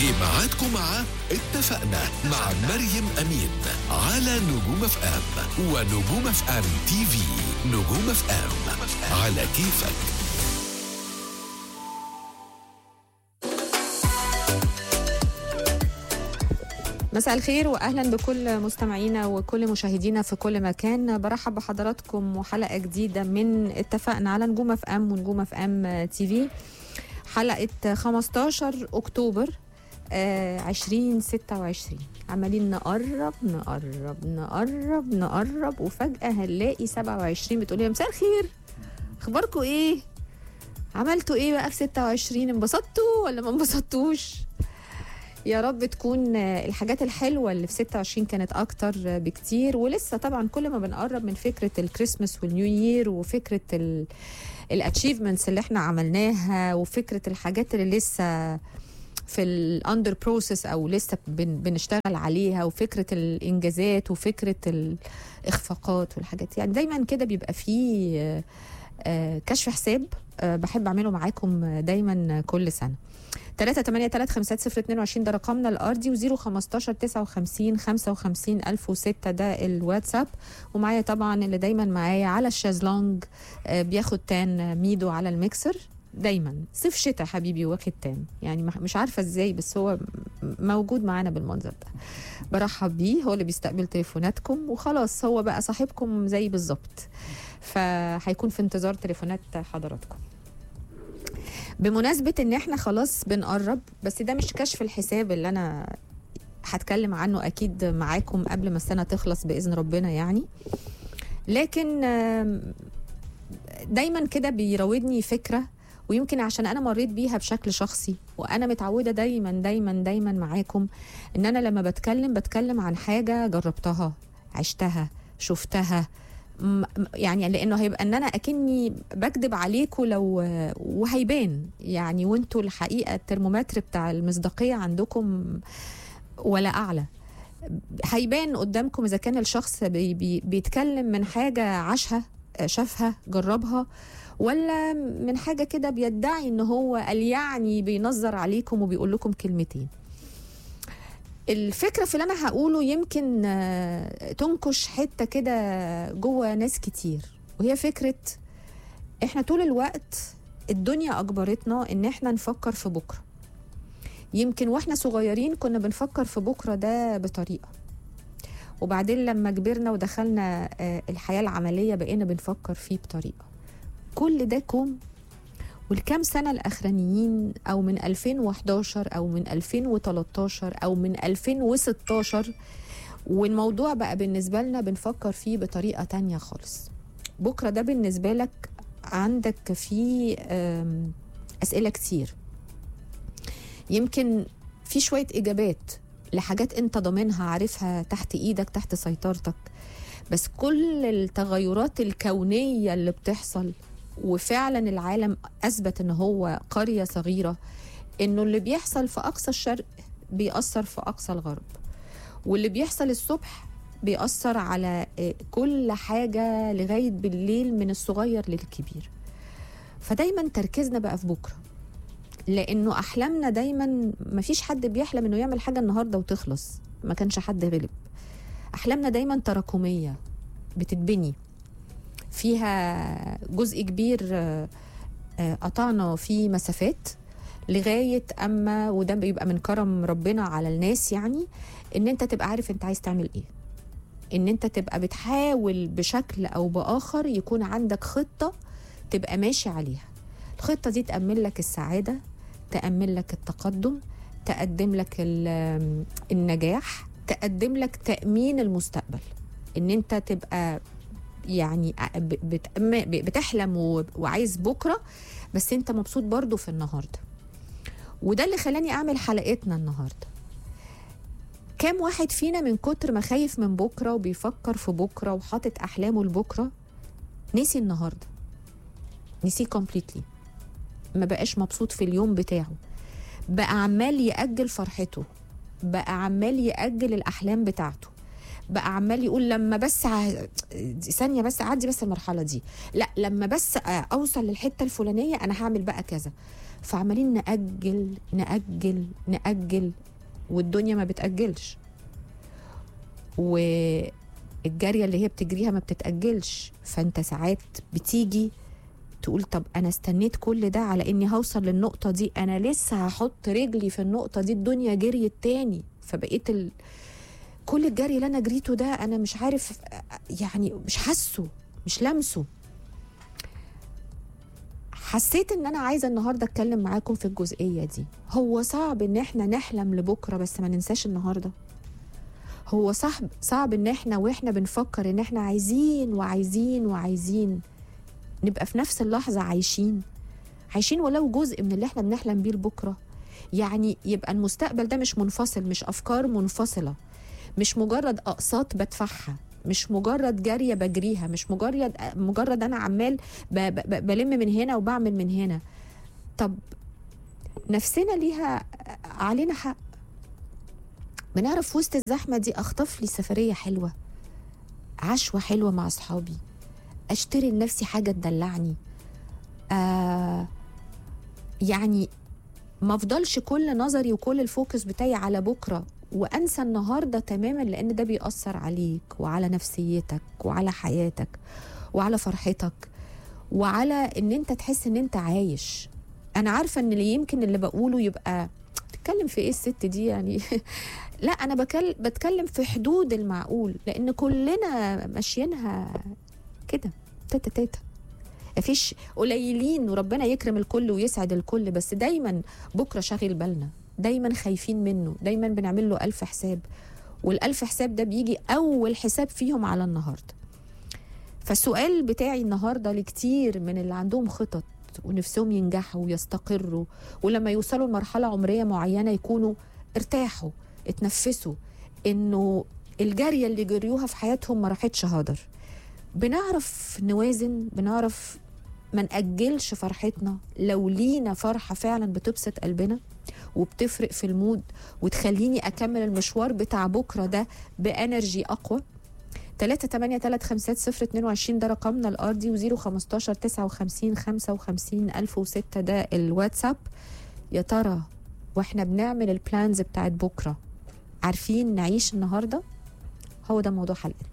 جه ميعادكم مع اتفقنا مع مريم أمين على نجوم اف ام ونجوم اف ام تي في نجوم اف ام على كيفك مساء الخير واهلا بكل مستمعينا وكل مشاهدينا في كل مكان برحب بحضراتكم وحلقه جديده من اتفقنا على نجوم اف ام ونجوم اف ام تي في حلقه 15 اكتوبر آه 2026 عمالين نقرب نقرب نقرب نقرب وفجاه هنلاقي 27 بتقولي يا مساء الخير اخباركم ايه عملتوا ايه بقى في 26 انبسطتوا ولا ما انبسطتوش يا رب تكون الحاجات الحلوه اللي في 26 كانت اكتر بكتير ولسه طبعا كل ما بنقرب من فكره الكريسماس والنيو يير وفكره الاتشيفمنتس اللي احنا عملناها وفكره الحاجات اللي لسه في الاندر بروسيس او لسه بن بنشتغل عليها وفكره الانجازات وفكره الاخفاقات والحاجات يعني دايما كده بيبقى فيه كشف حساب بحب اعمله معاكم دايما كل سنه 3 8 3 5 0 22 ده رقمنا الارضي و0 15 59 55 1006 ده الواتساب ومعايا طبعا اللي دايما معايا على الشازلونج بياخد تان ميدو على الميكسر دايما صيف شتاء حبيبي واخد تان يعني مش عارفه ازاي بس هو موجود معانا بالمنظر ده برحب بيه هو اللي بيستقبل تليفوناتكم وخلاص هو بقى صاحبكم زي بالظبط فهيكون في انتظار تليفونات حضراتكم بمناسبة ان احنا خلاص بنقرب بس ده مش كشف الحساب اللي انا هتكلم عنه اكيد معاكم قبل ما السنة تخلص باذن ربنا يعني لكن دايما كده بيراودني فكرة ويمكن عشان انا مريت بيها بشكل شخصي وانا متعودة دايما دايما دايما معاكم ان انا لما بتكلم بتكلم عن حاجة جربتها عشتها شفتها يعني لانه هيبقى ان انا اكني بكذب عليكم لو وهيبان يعني وانتوا الحقيقه الترمومتر بتاع المصداقيه عندكم ولا اعلى هيبان قدامكم اذا كان الشخص بي بي بيتكلم من حاجه عاشها شافها جربها ولا من حاجه كده بيدعي ان هو قال يعني بينظر عليكم وبيقول لكم كلمتين الفكرة في اللي أنا هقوله يمكن تنكش حتة كده جوه ناس كتير وهي فكرة إحنا طول الوقت الدنيا أجبرتنا إن إحنا نفكر في بكرة يمكن وإحنا صغيرين كنا بنفكر في بكرة ده بطريقة وبعدين لما كبرنا ودخلنا الحياة العملية بقينا بنفكر فيه بطريقة كل ده كوم والكام سنة الأخرانيين أو من 2011 أو من 2013 أو من 2016 والموضوع بقى بالنسبة لنا بنفكر فيه بطريقة تانية خالص بكرة ده بالنسبة لك عندك فيه أسئلة كتير يمكن في شوية إجابات لحاجات أنت ضامنها عارفها تحت إيدك تحت سيطرتك بس كل التغيرات الكونية اللي بتحصل وفعلا العالم اثبت ان هو قريه صغيره انه اللي بيحصل في اقصى الشرق بيأثر في اقصى الغرب واللي بيحصل الصبح بيأثر على كل حاجة لغاية بالليل من الصغير للكبير فدايما تركيزنا بقى في بكرة لأنه أحلامنا دايما مفيش حد بيحلم إنه يعمل حاجة النهاردة وتخلص ما كانش حد غلب أحلامنا دايما تراكمية بتتبني فيها جزء كبير قطعنا فيه مسافات لغايه اما وده بيبقى من كرم ربنا على الناس يعني ان انت تبقى عارف انت عايز تعمل ايه ان انت تبقى بتحاول بشكل او باخر يكون عندك خطه تبقى ماشي عليها الخطه دي تامن لك السعاده تامن لك التقدم تقدم لك النجاح تقدم لك تامين المستقبل ان انت تبقى يعني بتحلم وعايز بكره بس انت مبسوط برضو في النهارده وده اللي خلاني اعمل حلقتنا النهارده كام واحد فينا من كتر ما خايف من بكره وبيفكر في بكره وحاطط احلامه لبكره نسي النهارده نسيه كومبليتلي ما بقاش مبسوط في اليوم بتاعه بقى عمال يأجل فرحته بقى عمال يأجل الأحلام بتاعته بقى عمال يقول لما بس ع... ثانيه بس اعدي بس المرحله دي لا لما بس اوصل للحته الفلانيه انا هعمل بقى كذا فعمالين ناجل ناجل ناجل والدنيا ما بتاجلش والجاريه اللي هي بتجريها ما بتتاجلش فانت ساعات بتيجي تقول طب انا استنيت كل ده على اني هوصل للنقطه دي انا لسه هحط رجلي في النقطه دي الدنيا جريت تاني فبقيت ال... كل الجري اللي انا جريته ده انا مش عارف يعني مش حاسه مش لامسه حسيت ان انا عايزه النهارده اتكلم معاكم في الجزئيه دي هو صعب ان احنا نحلم لبكره بس ما ننساش النهارده هو صعب صعب ان احنا واحنا بنفكر ان احنا عايزين وعايزين وعايزين نبقى في نفس اللحظه عايشين عايشين ولو جزء من اللي احنا بنحلم بيه لبكره يعني يبقى المستقبل ده مش منفصل مش افكار منفصله مش مجرد اقساط بدفعها مش مجرد جاريه بجريها مش مجرد مجرد انا عمال ب ب بلم من هنا وبعمل من هنا طب نفسنا ليها علينا حق بنعرف في وسط الزحمه دي اخطف لي سفريه حلوه عشوه حلوه مع اصحابي اشتري لنفسي حاجه تدلعني آه يعني ما افضلش كل نظري وكل الفوكس بتاعي على بكره وانسى النهارده تماما لان ده بيأثر عليك وعلى نفسيتك وعلى حياتك وعلى فرحتك وعلى ان انت تحس ان انت عايش انا عارفه ان اللي يمكن اللي بقوله يبقى بتتكلم في ايه الست دي يعني لا انا بكل بتكلم في حدود المعقول لان كلنا ماشيينها كده تاتا تاتا مفيش قليلين وربنا يكرم الكل ويسعد الكل بس دايما بكره شاغل بالنا دايما خايفين منه دايما بنعمل له ألف حساب والألف حساب ده بيجي أول حساب فيهم على النهاردة فالسؤال بتاعي النهاردة لكتير من اللي عندهم خطط ونفسهم ينجحوا ويستقروا ولما يوصلوا لمرحلة عمرية معينة يكونوا ارتاحوا اتنفسوا انه الجارية اللي جريوها في حياتهم ما راحتش هدر بنعرف نوازن بنعرف ما نأجلش فرحتنا لو لينا فرحة فعلا بتبسط قلبنا وبتفرق في المود وتخليني أكمل المشوار بتاع بكرة ده بأنرجي أقوى 3 8 3 5 0 22 ده رقمنا الأرضي و0 15 59 55 1006 ده الواتساب يا ترى واحنا بنعمل البلانز بتاعت بكرة عارفين نعيش النهاردة هو ده موضوع حلقتنا